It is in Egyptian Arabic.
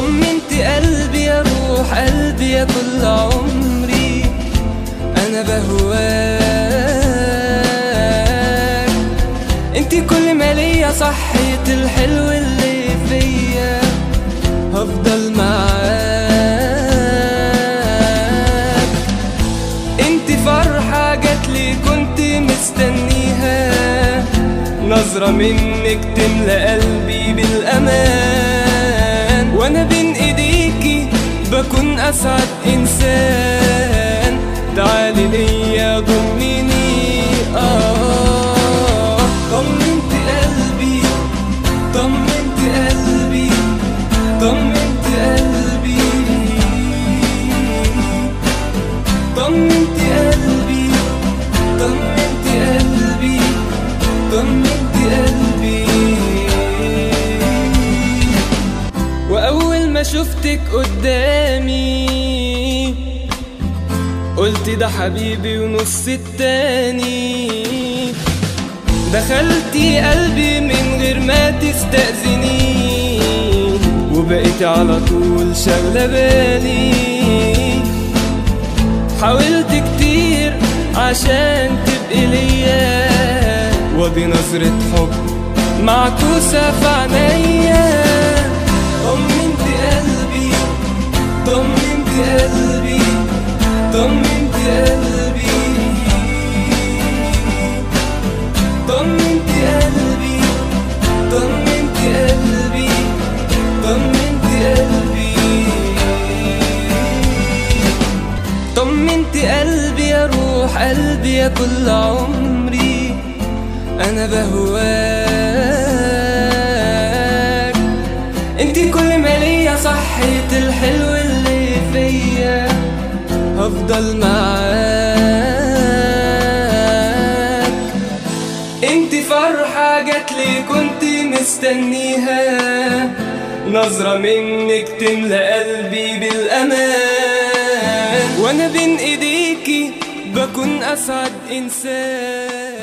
طمنت قلبي يا روح قلبي يا كل عمري انا بهواك انتي كل ما ليا صحية الحلو اللي فيا هفضل معاك انتي فرحة جاتلي كنت مستنيها نظرة منك تملى قلبي بالأمان وأنا بين إيديكي بكون أسعد إنسان تعالي ليا ضمنيني آه طمنت قلبي طمنت قلبي طمنت قلبي طمنت قلبي طمنت قلبي طمنت قلبي وأول ما شفتك قدامي قلت ده حبيبي ونص التاني دخلتي قلبي من غير ما تستأذني وبقيت على طول شغلة بالي حاولت كتير عشان تبقي ليا ودي نظرة حب معكوسة في عينيا طمنت قلبي طمنت قلبي طمنت قلبي طمنت قلبي طمنت قلبي طمنت قلبي طمنت قلبي يا روح قلبي يا كل عمري انا بهواك انتي كل ما ليا صحية الحلو اللي فيا هفضل معاك انتي فرحة جاتلي كنت مستنيها نظرة منك تملى قلبي بالأمان وأنا بين إيديكي بكون أسعد إنسان